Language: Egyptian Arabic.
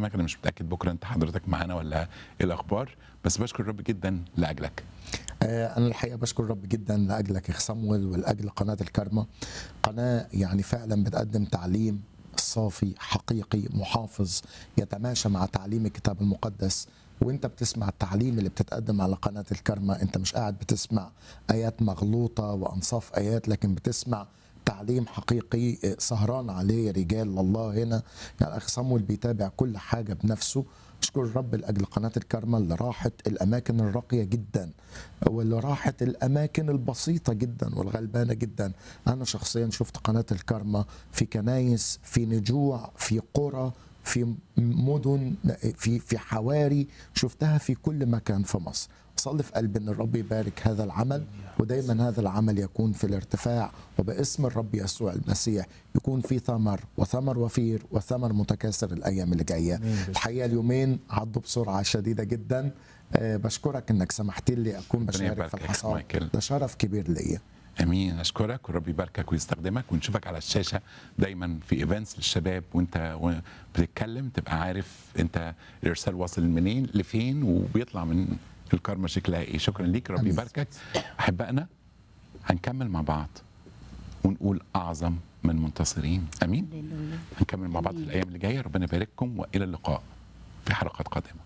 استخدمك انا مش متاكد بكره انت حضرتك معانا ولا ايه الاخبار بس بشكر الرب جدا لاجلك آه، أنا الحقيقة بشكر رب جدا لأجلك يا صمويل ولأجل قناة الكرمة قناة يعني فعلا بتقدم تعليم صافي حقيقي محافظ يتماشى مع تعليم الكتاب المقدس وانت بتسمع التعليم اللي بتتقدم على قناة الكرمة انت مش قاعد بتسمع آيات مغلوطة وأنصاف آيات لكن بتسمع تعليم حقيقي آه، سهران عليه رجال الله هنا يعني أخي صمويل بيتابع كل حاجة بنفسه اشكر الرب لاجل قناه الكرمه اللي راحت الاماكن الراقيه جدا واللي راحت الاماكن البسيطه جدا والغلبانه جدا انا شخصيا شفت قناه الكرمه في كنايس في نجوع في قرى في مدن في في حواري شفتها في كل مكان في مصر صلي في قلبي ان الرب يبارك هذا العمل ودايما هذا العمل يكون في الارتفاع وباسم الرب يسوع المسيح يكون في ثمر وثمر وفير وثمر متكاثر الايام اللي جايه الحقيقه اليومين عدوا بسرعه شديده جدا آه، بشكرك انك سمحت لي اكون بشارك يباركك في يا الحصاد مايكل. ده شرف كبير ليا امين اشكرك ورب يباركك ويستخدمك ونشوفك على الشاشه دايما في ايفنتس للشباب وانت و- بتتكلم تبقى عارف انت الارسال واصل منين لفين وبيطلع من الكارما شكلها ايه شكرا ليك رب أمين. يباركك احبائنا هنكمل مع بعض ونقول اعظم من منتصرين امين هللويا هنكمل مع بعض في أمين. الايام اللي جايه ربنا يبارككم والى اللقاء في حلقات قادمه